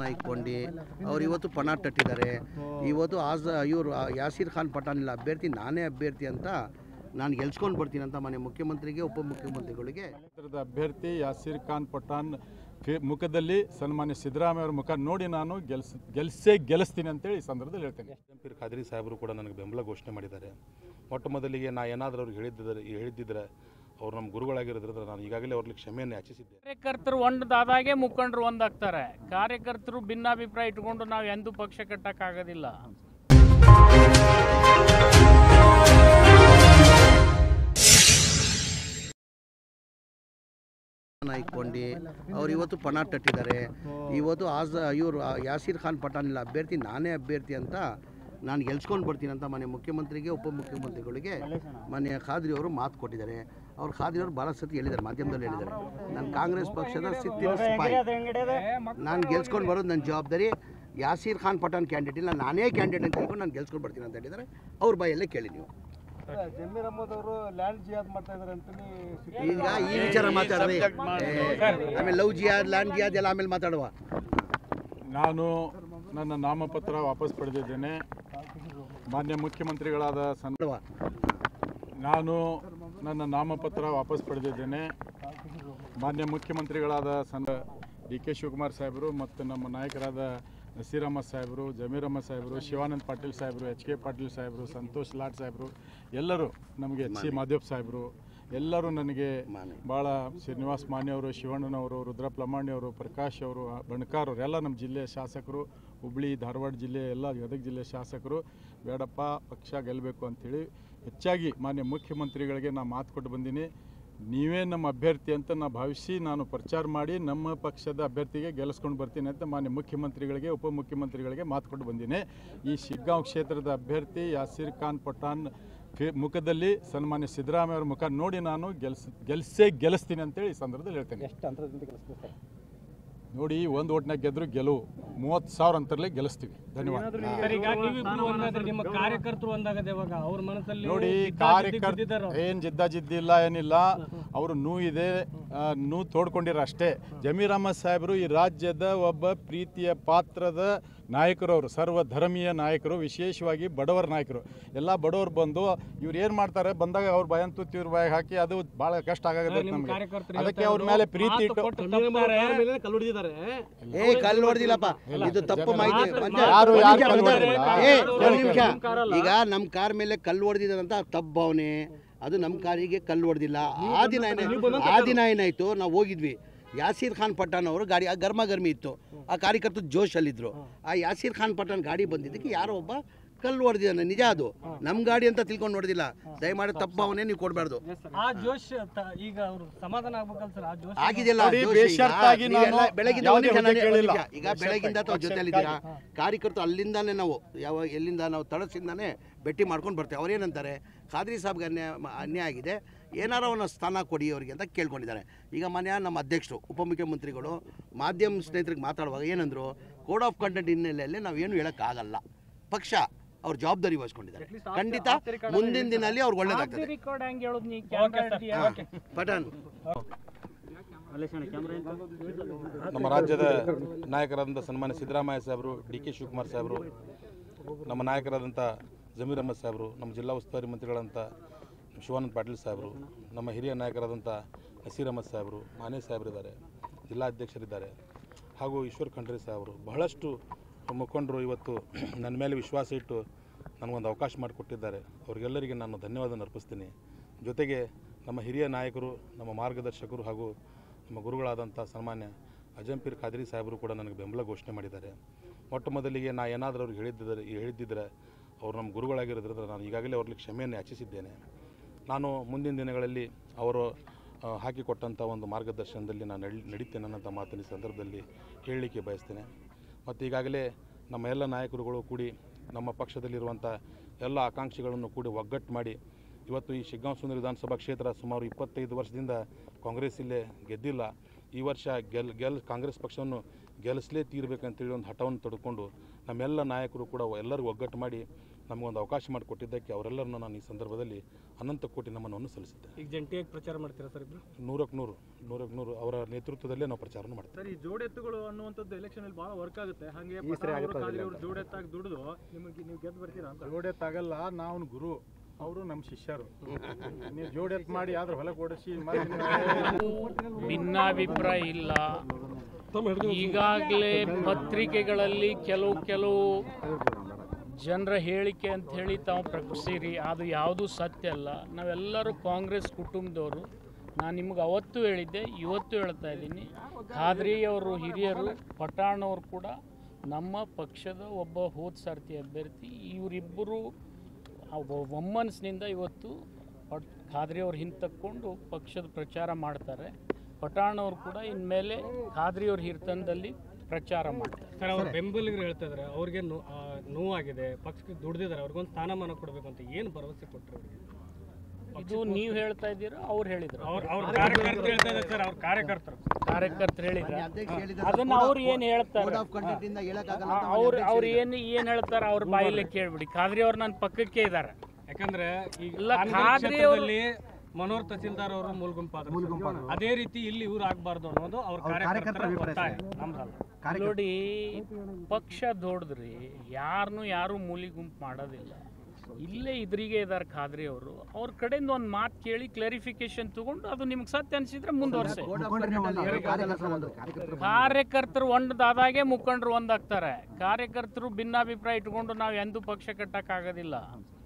ಇಟ್ಕೊಂಡು ಅವ್ರು ಇವತ್ತು ಪಣ ತಟ್ಟಿದ್ದಾರೆ ಇವತ್ತು ಆಜ್ ಇವರು ಯಾಸೀರ್ ಖಾನ್ ಪಠಾಣ್ ಇಲ್ಲ ಅಭ್ಯರ್ಥಿ ನಾನೇ ಅಭ್ಯರ್ಥಿ ಅಂತ ನಾನು ಗೆಲ್ಸ್ಕೊಂಡು ಬರ್ತೀನಿ ಅಂತ ಮನೆ ಮುಖ್ಯಮಂತ್ರಿಗೆ ಉಪಮುಖ್ಯಮಂತ್ರಿಗಳಿಗೆ ಕ್ಷೇತ್ರದ ಅಭ್ಯರ್ಥಿ ಯಾಸೀರ್ ಖಾನ್ ಪಠಾಣ್ ಫೇ- ಮುಖದಲ್ಲಿ ಸನ್ಮಾನ್ಯ ಸಿದ್ದರಾಮಯ್ಯ ಅವರ ಮುಖ ನೋಡಿ ನಾನು ಗೆಲ್ಸ್ ಗೆಲ್ಸೇ ಗೆಲ್ಲಿಸ್ತೀನಿ ಅಂತೇಳಿ ಈ ಸಂದರ್ಭದಲ್ಲಿ ಹೇಳ್ತೇನೆ ಜಂಪೀರ್ ಖಾದ್ರಿ ಸಾಹೇಬರು ಕೂಡ ನನಗೆ ಬೆಂಬಲ ಘೋಷಣೆ ಮಾಡಿದ್ದಾರೆ ಮೊಟ್ಟ ಮೊದಲಿಗೆ ನಾ ಏನಾದರೂ ಅವ್ರಿಗೆ ಹೇಳಿದ್ದರೆ ಹೇಳಿದ್ದಿದ್ರೆ ಅವ್ರು ನಮ್ಮ ಗುರುಗಳಾಗಿರೋದ್ರಿಂದ ನಾನು ಈಗಾಗಲೇ ಅವ್ರಿಗೆ ಕ್ಷಮೆಯನ್ನು ಯಾಚಿಸಿದ್ದೆ ಕಾರ್ಯಕರ್ತರು ಒಂದಾದಾಗೆ ಮುಖಂಡರು ಒಂದಾಗ್ತಾರೆ ಕಾರ್ಯಕರ್ತರು ಭಿನ್ನಾಭಿಪ್ರಾಯ ಇಟ್ಕೊಂಡು ನಾವು ಎಂದೂ ಪಕ್ಷ ಕಟ್ಟಕ್ಕಾಗೋದಿಲ್ಲ ಇಟ್ಕೊಂಡು ಅವ್ರು ಇವತ್ತು ಪಣ ತಟ್ಟಿದ್ದಾರೆ ಇವತ್ತು ಆಜ್ ಇವರು ಯಾಸೀರ್ ಖಾನ್ ಪಠಾಣ್ ಇಲ್ಲ ಅಭ್ಯರ್ಥಿ ನಾನೇ ಅಭ್ಯರ್ಥಿ ಅಂತ ನಾನು ಗೆಲ್ಸ್ಕೊಂಡು ಬರ್ತೀನಿ ಅಂತ ಮನೆ ಮುಖ್ಯಮಂತ್ರಿಗೆ ಉಪಮುಖ್ಯಮಂತ್ರಿಗಳಿಗೆ ಮನೆ ಖಾದ್ರಿ ಅವರು ಮಾತು ಕೊಟ್ಟಿದ್ದಾರೆ ಅವ್ರು ಖಾದ್ರಿ ಅವರು ಭಾಳ ಸತಿ ಹೇಳಿದ್ದಾರೆ ಮಾಧ್ಯಮದಲ್ಲಿ ಹೇಳಿದ್ದಾರೆ ನಾನು ಕಾಂಗ್ರೆಸ್ ಪಕ್ಷದ ಸಿತ್ತಿನ ಸ್ಪಾಯ್ ನಾನು ಗೆಲ್ಸ್ಕೊಂಡು ಬರೋದು ನನ್ನ ಜವಾಬ್ದಾರಿ ಯಾಸೀರ್ ಖಾನ್ ಪಠಾಣ್ ಕ್ಯಾಂಡಿಡೇಟ್ ಇಲ್ಲ ನಾನೇ ಕ್ಯಾಂಡಿಡೇಟ್ ಅಂತ ಹೇಳ್ಕೊಂಡು ನಾನು ಗೆಲ್ಸ್ಕೊಂಡು ಬರ್ತೀನಿ ಅಂತ ಹೇಳಿದ್ದಾರೆ ಅವ್ರ ಬಾಯಲ್ಲೇ ಕೇಳಿ ನೀವು ಜಮೀರ್ ಅಹಮದ್ ಅವರು ಲ್ಯಾಂಡ್ ಜಿಯಾದ್ ಮಾಡ್ತಾ ಇದಾರೆ ಅಂತಾನೆ ಈಗ ಈ ವಿಚಾರ ಮಾತಾಡ್ರಿ ಏ, ಆಮೇಲೆ ಲವ್ ಜಿಯಾದ್ ಲ್ಯಾಂಡ್ ಜಿಯಾದ್ ಎಲ್ಲ ಆಮೇಲೆ ಮಾತಾಡುವ ನಾನು ನನ್ನ ನಾಮಪತ್ರ ವಾಪಸ್ ಪಡೆದಿದ್ದೇನೆ ಮಾನ್ಯ ಮುಖ್ಯಮಂತ್ರಿಗಳಾದ ಸನ್ ಮಾಡುವ ನಾನು ನನ್ನ ನಾಮಪತ್ರ ವಾಪಸ್ ಪಡೆದಿದ್ದೇನೆ ಮಾನ್ಯ ಮುಖ್ಯಮಂತ್ರಿಗಳಾದ ಸನ್ ಡಿ ಕೆ ಶಿವಕುಮಾರ್ ಸಾಹೇಬರು ಮತ್ತು ನಮ್ಮ ನಾಯಕರಾದ ನಸೀರ್ ಅಹಮದ್ ಸಾಹೇಬರು ಜಮೀರ್ ಅಹಮದ್ ಸಾಹೇಬರು ಶಿವಾನಂದ್ ಪಾಟೀಲ್ ಸಾಹೇಬರು ಎಚ್ ಕೆ ಪಾಟೀಲ್ ಸಾಹೇಬರು ಸಂತೋಷ್ ಲಾಡ್ ಸಾಹೇಬರು ಎಲ್ಲರೂ ನಮಗೆ ಎಚ್ ಸಿ ಮಾದೇವ್ ಸಾಹೇಬರು ಎಲ್ಲರೂ ನನಗೆ ಮಾನೆ. ಭಾಳ ಶ್ರೀನಿವಾಸ್ ಮಾನ್ಯವರು ಶಿವಣ್ಣನವರು ರುದ್ರಪ್ಪ ಲಮಾಣಿಯವರು ಪ್ರಕಾಶ್ ಅವರು ಬಣಕಾರ್ ಅವರು ಎಲ್ಲ ನಮ್ಮ ಜಿಲ್ಲೆಯ ಶಾಸಕರು ಹುಬ್ಳಿ ಧಾರವಾಡ ಜಿಲ್ಲೆ ಎಲ್ಲ ಗದಗ ಜಿಲ್ಲೆ ಶಾಸಕರು ಬೇಡಪ್ಪ ಪಕ್ಷ ಗೆಲ್ಲಬೇಕು ಅಂಥೇಳಿ ಹೆಚ್ಚಾಗಿ ಮಾನ್ಯ ಮುಖ್ಯಮಂತ್ರಿಗಳಿಗೆ ನಾನು ಮಾತು ಕೊಟ್ಟು ಬಂದೀನಿ ನೀವೇ ನಮ್ಮ ಅಭ್ಯರ್ಥಿ ಅಂತ ನಾ ಭಾವಿಸಿ ನಾನು ಪ್ರಚಾರ ಮಾಡಿ ನಮ್ಮ ಪಕ್ಷದ ಅಭ್ಯರ್ಥಿಗೆ ಗೆಲ್ಲಿಸ್ಕೊಂಡು ಬರ್ತೀನಿ ಅಂತ ಮಾನ್ಯ ಮುಖ್ಯಮಂತ್ರಿಗಳಿಗೆ ಉಪಮುಖ್ಯಮಂತ್ರಿಗಳಿಗೆ ಮಾತು ಕೊಟ್ಟು ಬಂದೀನಿ ಈ ಶಿಗ್ಗಾಂವ್ ಕ್ಷೇತ್ರದ ಅಭ್ಯರ್ಥಿ ಯಾಸೀರ್ ಖಾನ್ ಪಠಾಣ್ ಫೇ- ಮುಖದಲ್ಲಿ ಸನ್ಮಾನ್ಯ ಸಿದ್ದರಾಮಯ್ಯ ಅವರ ಮುಖ ನೋಡಿ ನಾನು ಗೆಲ್ಸ್ ಗೆಲ್ಸೇ ಗೆಲ್ಲಿಸ್ತೀನಿ ಅಂತೇಳಿ ಈ ಸಂದರ್ಭದಲ್ಲಿ ಹೇಳ್ತೇನೆ ಎಷ್ಟು ಅಂತರದಿಂದ ಕೆಲಸ ನೋಡಿ ಒಂದು ಓಟ್ನಾಗ ಗೆದ್ರು ಗೆಲುವು ಮೂವತ್ತು ಸಾವಿರ ಅಂತರಲ್ಲೇ ಗೆಲ್ಲಿಸ್ತೀವಿ ಧನ್ಯವಾದ ಸರ್, ಈಗ ನೀವಿಬ್ರು ಒಂದಾದ್ರೆ ನಿಮ್ಮ ಕಾರ್ಯಕರ್ತರು ಒಂದಾಗದೆ ಇವಾಗ ಅವ್ರ ಮನಸ್ಸಲ್ಲಿ ನೋಡಿ ಕಾರ್ಯಕರ್ತ ಏನು ಜಿದ್ದ ಜಿದ್ದಿಲ್ಲ ಏನಿಲ್ಲ ಅವರು ನೂ ಇದೆ ಆ, ನೂ ತೋಡ್ಕೊಂಡಿರೋ ಅಷ್ಟೇ ಜಮೀರ್ ಅಹಮದ್ ಸಾಹೇಬರು ಈ ರಾಜ್ಯದ ಒಬ್ಬ ಪ್ರೀತಿಯ ಪಾತ್ರದ ನಾಯಕರು ಅವರು ಸರ್ವ ಧರ್ಮೀಯ ನಾಯಕರು ವಿಶೇಷವಾಗಿ ಬಡವರ ನಾಯಕರು ಎಲ್ಲ ಬಡವರು ಬಂದು ಇವ್ರು ಏನು ಮಾಡ್ತಾರೆ ಬಂದಾಗ ಅವ್ರ ಭಯಂತು ಇವ್ರ ಬಾಯಿಗೆ ಹಾಕಿ ಅದು ಭಾಳ ಕಷ್ಟ ಆಗುತ್ತೆ ನಮಗೆ ಅದಕ್ಕೆ ಅವ್ರ ಮೇಲೆ ಪ್ರೀತಿ ಇಟ್ಟು ಕಲ್ಲು ಹೊಡೆದಿದ್ದಾರೆ ಏ ಕಲ್ಲು ಹೊಡೆದಿಲ್ಲಪ್ಪ ಇದು ತಪ್ಪು ಮಾಹಿತಿ ಮಂಜ, ಯಾರು- ಒಂದ್ ಯಾರು ನಿಮಿಷ ಕಲ್ಲು ಮಂಜ. ಹೊಡೆದಿಲ್ಲ? ಏ, ಒಂದ್ ನಿಮಿಷ ಈಗ ನಮ್ಮ ಕಾರ್ ಮೇಲೆ ಕಲ್ಲು ಹೊಡೆದಿದ್ದಾರಂತ ತಪ್ಪು ಭಾವನೆ ಅದು ನಮ್ಮ ಕಾರಿಗೆ ಕಲ್ಲು ಹೊಡೆದಿಲ್ಲ ಆ ದಿನ ಏನ- ಆ ದಿನ ಏನಾಯ್ತು ನಾವು ಹೋಗಿದ್ವಿ ಯಾಸೀರ್ ಖಾನ್ ಪಠಾಣ್ ಅವರು ಗಾಡಿ ಆ ಗರ್ಮ ಗರ್ಮಿ ಇತ್ತು ಆ ಕಾರ್ಯಕರ್ತರು ಜೋಶಲ್ಲಿದ್ರು ಆ ಯಾಸೀರ್ ಖಾನ್ ಪಠಾಣ್ ಗಾಡಿ ಬಂದಿದ್ದಕ್ಕೆ ಯಾರೋ ಒಬ್ಬ ಕಲ್ಲು ಹೊಡೆದಿದ್ದಾನೆ ನಿಜ ಅದು ನಮ್ಮ ಗಾಡಿ ಅಂತ ತಿಳ್ಕೊಂಡು ನೋಡಿದಿಲ್ಲ ದಯಮಾಡಿ ತಪ್ಪು ಭಾವನೆ ನೀವು ಕೊಡಬಾರ್ದು ಆ ಜೋಶ್ ತ- ಈಗ ಅವ್ರು ಸಮಾಧಾನ ಆಗ್ಬೇಕಲ್ಲ ಸರ್ ಆ ಜೋಶ್ ಆಗಿದೆಯಲ್ಲ ನೋಡಿ, ಜೋಶ್ ಈಗ ಬೇಷರತ್ತಾಗಿ ನಾನು ನೀವೆಲ್ಲ ಬೆಳಗಿಂದ ಯಾವುದೇ ಒಂದ್ ನಿಮಿಷ ಹುದ್ದೆ ನಾನು- ಕೇಳಿಲ್ಲ. ಒಂದ್ ನಿಮಿಷ. ಈಗ ಬೆಳಗಿಂದ ತಾವು ಜೊತೆಲಿದ್ದೀರಾ ಕಾರ್ಯಕರ್ತರು ಅಲ್ಲಿಂದಾನೆ ನಾವು ಯಾವ ಎಲ್ಲಿಂದ ನಾವು ತಳಸಿಂದಾನೆ ಭೇಟಿ ಮಾಡ್ಕೊಂಡು ಬರ್ತೇವೆ ಅವ್ರೇನಂತಾರೆ ಖಾದ್ರಿ ಸಾಬ್ಗೆ ಅನ್ಯಾಯ ಅನ್ಯಾಯ ಆಗಿದೆ ಏನಾರ ಅವನ ಸ್ಥಾನ ಕೊಡಿ ಅವರಿಗೆ ಅಂತ ಕೇಳ್ಕೊಂಡಿದ್ದಾರೆ ಈಗ ಮನೆಯ ನಮ್ಮ ಅಧ್ಯಕ್ಷರು ಉಪಮುಖ್ಯಮಂತ್ರಿಗಳು ಮಾಧ್ಯಮ ಸ್ನೇಹಿತರಿಗೆ ಮಾತಾಡುವಾಗ ಏನಂದ್ರು ಕೋಡ್ ಆಫ್ ಕಂಡಕ್ಟ್ ಹಿನ್ನೆಲೆಯಲ್ಲಿ ನಾವು ಏನು ಹೇಳೋಕ್ಕಾಗಲ್ಲ ಪಕ್ಷ ಅವ್ರ ಜವಾಬ್ದಾರಿ ವಹಿಸ್ಕೊಂಡಿದ್ದಾರೆ ಖಂಡಿತ ಮುಂದಿನ ದಿನಲ್ಲಿ ಅವ್ರಿಗೆ ಒಳ್ಳೇದಾಗ್ತದೆ ರೆಕಾರ್ಡ್ ಹೆಂಗ್ ಹೇಳೋದು ನೀ ಕ್ಯಾಮ್ರಾ ಹಿಡ್ದಿ, ಯಾಕೆ? ಪಠಾಣ್ ನಮ್ಮ ರಾಜ್ಯದ ನಾಯಕರಾದಂಥ ಸನ್ಮಾನ್ಯ ಸಿದ್ದರಾಮಯ್ಯ ಸಾಹೇಬರು ಡಿ ಕೆ ಶಿವಕುಮಾರ್ ಸಾಹೇಬರು ನಮ್ಮ ನಾಯಕರಾದಂಥ ಜಮೀರ್ ಅಹಮದ್ ಸಾಹೇಬರು ನಮ್ಮ ಜಿಲ್ಲಾ ಉಸ್ತುವಾರಿ ಮಂತ್ರಿಗಳಂಥ ಶಿವಾನಂದ ಪಾಟೀಲ್ ಸಾಹೇಬರು ನಮ್ಮ ಹಿರಿಯ ನಾಯಕರಾದಂಥ ನಸೀರ್ ಅಹಮದ್ ಸಾಹೇಬರು ಮಾನೇ ಸಾಹೇಬರಿದ್ದಾರೆ ಜಿಲ್ಲಾಧ್ಯಕ್ಷರಿದ್ದಾರೆ ಹಾಗೂ ಈಶ್ವರ್ ಖಂಡ್ರೆ ಸಾಹೇಬರು ಬಹಳಷ್ಟು ಮುಖಂಡರು ಇವತ್ತು ನನ್ನ ಮೇಲೆ ವಿಶ್ವಾಸ ಇಟ್ಟು ನನಗೊಂದು ಅವಕಾಶ ಮಾಡಿಕೊಟ್ಟಿದ್ದಾರೆ ಅವರಿಗೆಲ್ಲರಿಗೆ ನಾನು ಧನ್ಯವಾದ ಅರ್ಪಿಸ್ತೀನಿ ಜೊತೆಗೆ ನಮ್ಮ ಹಿರಿಯ ನಾಯಕರು ನಮ್ಮ ಮಾರ್ಗದರ್ಶಕರು ಹಾಗೂ ನಮ್ಮ ಗುರುಗಳಾದಂಥ ಸನ್ಮಾನ್ಯ ಅಜಂಪೀರ್ ಖಾದ್ರಿ ಸಾಹೇಬರು ಕೂಡ ನನಗೆ ಬೆಂಬಲ ಘೋಷಣೆ ಮಾಡಿದ್ದಾರೆ ಮೊಟ್ಟ ಮೊದಲಿಗೆ ನಾ ಏನಾದರೂ ಅವ್ರಿಗೆ ಹೇಳಿದ್ದರೆ ಹೇಳಿದ್ದಿದ್ರೆ ಅವರು ನಮ್ಮ ಗುರುಗಳಾಗಿರೋದ್ರಿಂದ ನಾನು ಈಗಾಗಲೇ ಅವ್ರಿಗೆ ಕ್ಷಮೆಯನ್ನು ಯಾಚಿಸಿದ್ದೇನೆ ನಾನು ಮುಂದಿನ ದಿನಗಳಲ್ಲಿ ಅವರು ಆ, ಹಾಕಿಕೊಟ್ಟಂಥ ಒಂದು ಮಾರ್ಗದರ್ಶನದಲ್ಲಿ ನಾನು ನಡಿ ನಡೀತೇನೆ ಅನ್ನೋಂಥ ಮಾತನ್ನ ಈ ಸಂದರ್ಭದಲ್ಲಿ ಹೇಳಲಿಕ್ಕೆ ಬಯಸ್ತೇನೆ ಮತ್ತು ಈಗಾಗಲೇ ನಮ್ಮ ಎಲ್ಲ ನಾಯಕರುಗಳು ಕೂಡಿ ನಮ್ಮ ಪಕ್ಷದಲ್ಲಿರುವಂಥ ಎಲ್ಲ ಆಕಾಂಕ್ಷಿಗಳನ್ನು ಕೂಡಿ ಒಗ್ಗಟ್ಟು ಮಾಡಿ ಇವತ್ತು ಈ ಶಿಗ್ಗಾಂವ್ ಸುಂದರ ವಿಧಾನಸಭಾ ಕ್ಷೇತ್ರ ಸುಮಾರು ಇಪ್ಪತ್ತೈದು ವರ್ಷದಿಂದ ಕಾಂಗ್ರೆಸ್ ಇಲ್ಲೇ ಗೆದ್ದಿಲ್ಲ ಈ ವರ್ಷ ಗೆಲ್ ಗೆಲ್ ಕಾಂಗ್ರೆಸ್ ಪಕ್ಷವನ್ನು ಗೆಲ್ಲಿಸಲೇ ತೀರ್ಬೇಕಂತೇಳಿ ಒಂದು ಹಠವನ್ನು ತಡ್ಕೊಂಡು ನಮ್ಮೆಲ್ಲ ನಾಯಕರು ಕೂಡ ಎಲ್ಲರಿಗೂ ಒಗ್ಗಟ್ಟು ಮಾಡಿ ನಮಗೊಂದು ಅವಕಾಶ ಮಾಡಿಕೊಟ್ಟಿದ್ದಕ್ಕೆ ಅವರೆಲ್ಲರನ್ನು ನಾನು ಈ ಸಂದರ್ಭದಲ್ಲಿ ಅನಂತ ಕೋಟಿ ನಮನವನ್ನು ಸಲ್ಲಿಸುತ್ತೇನೆ ಈಗ ಜಂಟಿಯಾಗಿ ಪ್ರಚಾರ ಮಾಡ್ತೀರಾ ಸರ್ ಇಬ್ರು ನೂರಕ್ಕೆ ನೂರು ನೂರಕ್ಕೆ ನೂರು ಅವರ ನೇತೃತ್ವದಲ್ಲೇ ನಾವು ಪ್ರಚಾರವನ್ನು ಮಾಡ್ತೇವೆ ಸರ್ ಈ ಜೋಡೆತ್ತುಗಳು ಅನ್ನುವಂಥದ್ದು ಎಲೆಕ್ಷನ್ ಅಲ್ಲಿ ಬಹಳ ವರ್ಕ್ ಆಗುತ್ತೆ ಹಾಗೆ ಪಠಾಣ್ ಅವರು, ಖಾದ್ರಿ ಅವರು ಜೋಡೆತ್ತಾಗಿ ದುಡಿದು ನಿಮಗೆ ನೀವು ಗೆದ್ದು ಬರ್ತೀರಾ ಅಂತ ಜೋಡೆತ್ತಾಗಲ್ಲ ನಾವು ಗುರು ಅವರು ನಮ್ಮ ಶಿಷ್ಯರು ನೀವು ಜೋಡೆತ್ ಮಾಡಿ ಆದ್ರೆ ಹೊಲಕ್ಕೆ ಓಡಿಸಿ ಭಿನ್ನಾಭಿಪ್ರಾಯ ಇಲ್ಲ ಈಗಾಗಲೇ ಪತ್ರಿಕೆಗಳಲ್ಲಿ ಕೆಲವು ಕೆಲವು ಜನರ ಹೇಳಿಕೆ ಅಂತ ಹೇಳಿ ತಾವು ಪ್ರಕಟಿಸಿರಿ ಅದು ಯಾವುದೂ ಸತ್ಯ ಅಲ್ಲ ನಾವೆಲ್ಲರೂ ಕಾಂಗ್ರೆಸ್ ಕುಟುಂಬದವರು ನಾನು ನಿಮ್ಗೆ ಅವತ್ತು ಹೇಳಿದ್ದೆ ಇವತ್ತು ಹೇಳ್ತಾ ಇದ್ದೀನಿ ಖಾದ್ರಿ ಅವರು ಹಿರಿಯರು ಪಠಾಣ್ ಅವರು ಕೂಡ ನಮ್ಮ ಪಕ್ಷದ ಒಬ್ಬ ಹೋದ ಸರ್ತಿ ಅಭ್ಯರ್ಥಿ ಇವರಿಬ್ಬರು ಒಮ್ಮನ್ಸ್ನಿಂದ ಇವತ್ತು ಪಟ್ ಖಾದ್ರಿ ಅವ್ರು ಹಿಂತಕ್ಕೊಂಡು ಪಕ್ಷದ ಪ್ರಚಾರ ಮಾಡ್ತಾರೆ ಪಠಾಣ್ ಅವರು ಕೂಡ ಇನ್ಮೇಲೆ ಖಾದ್ರಿ ಅವ್ರ ಹಿರ್ತನದಲ್ಲಿ ಪ್ರಚಾರ ಮಾಡ್ತಾರೆ ಸರ್ ಅವ್ರ ಬೆಂಬಲಿಗರು ಹೇಳ್ತಾ ಇದಾರೆ ಅವ್ರಿಗೆ ನೋ- ಆ, ನೋವಾಗಿದೆ ಪಕ್ಷಕ್ಕೆ ದುಡ್ದಿದ್ದಾರೆ ಅವ್ರಿಗೊಂದು ಸ್ಥಾನಮಾನ ಕೊಡಬೇಕು ಅಂತ ಏನು ಭರವಸೆ ಕೊಟ್ಟರು ಅವ್ರಿಗೆ ಇದು ನೀವು ಹೇಳ್ತಾ ಇದ್ದೀರಾ ಅವ್ರು ಹೇಳಿದ್ರು ಅವ್ರ ಅವ್ರ ಕಾರ್ಯಕರ್ತರು ಹೇಳ್ತಾ ಇದ್ದಾರೆ ಸರ್ ಅವ್ರ ಕಾರ್ಯಕರ್ತರು ಕಾರ್ಯಕರ್ತರು ಹೇಳಿದ್ರ ಅಧ್ಯಕ್ಷ ಹೇಳಿದ ಅದನ್ನ ಅವ್ರು ಏನು ಹೇಳ್ತಾರೆ ಕೋಡ್ ಆಫ್ ಕಂಡಕ್ಟ್ ಇಂದ ಹೇಳಕ್ಕಾಗಲ್ಲ ಅಂತ ಅವ್ರು ಅವ್ರು ಏನು ಏನು ಹೇಳ್ತಾರೆ ಅವ್ರ ಬಾಯಿಲೆ ಕೇಳ್ಬಿಡಿ ಖಾದ್ರಿ ಅವ್ರು ನನ್ನ ಪಕ್ಕಕ್ಕೆ ಇದ್ದಾರೆ ಯಾಕಂದ್ರೆ ಈಗ ಇಲ್ಲ, ಕಾಂಗ್ರೆಸ್ ಖಾದ್ರಿ ಅವ್ರು- ಕ್ಷೇತ್ರದಲ್ಲಿ ಮನೋಹರ್ ತಹಸೀಲ್ದಾರ್ ಅವರು ಮೂಲಗುಂಪಾದ್ರು ಅದೇ ರೀತಿ ಇಲ್ಲಿ ಇವ್ರು ಆಗ್ಬಾರ್ದು ಅನ್ನೋದು ಅವ್ರ ಕಾರ್ಯಕರ್ತರ ಒತ್ತಾಯ ನಮ್ದಲ್ಲ ನೋಡಿ ಪಕ್ಷ ದೊಡ್ಡ್ರಿ ಯಾರನ್ನು ಯಾರು ಮೂಲಿ ಗುಂಪು ಮಾಡೋದಿಲ್ಲ ಇಲ್ಲೇ ಇದ್ರಿಗೆ ಇದ್ದಾರೆ ಖಾದ್ರಿ ಅವರು ಅವ್ರ ಕಡೆಯಿಂದ ಒಂದು ಮಾತು ಕೇಳಿ ಕ್ಲಾರಿಫಿಕೇಶನ್ ತಗೊಂಡು ಅದು ನಿಮ್ಗೆ ಸತ್ಯ ಅನ್ಸಿದ್ರೆ ಮುಂದುವರ್ಸಿ ಕೋಡ್ ಆಫ್ ಕಂಡಕ್ಟ್ ಅಲ್ಲಿ ಹೇಳಕ್ಕಾಗಲ್ಲ ಸರ್ ಅದು. ಕಾರ್ಯಕರ್ತರು ಒಂದಾದಾಗೆ ಮುಖಂಡರು ಒಂದಾಗ್ತಾರೆ ಕಾರ್ಯಕರ್ತರು ಭಿನ್ನಾಭಿಪ್ರಾಯ ಇಟ್ಕೊಂಡು ನಾವು ಎಂದೂ ಪಕ್ಷ ಕಟ್ಟಕ್ಕಾಗೋದಿಲ್ಲ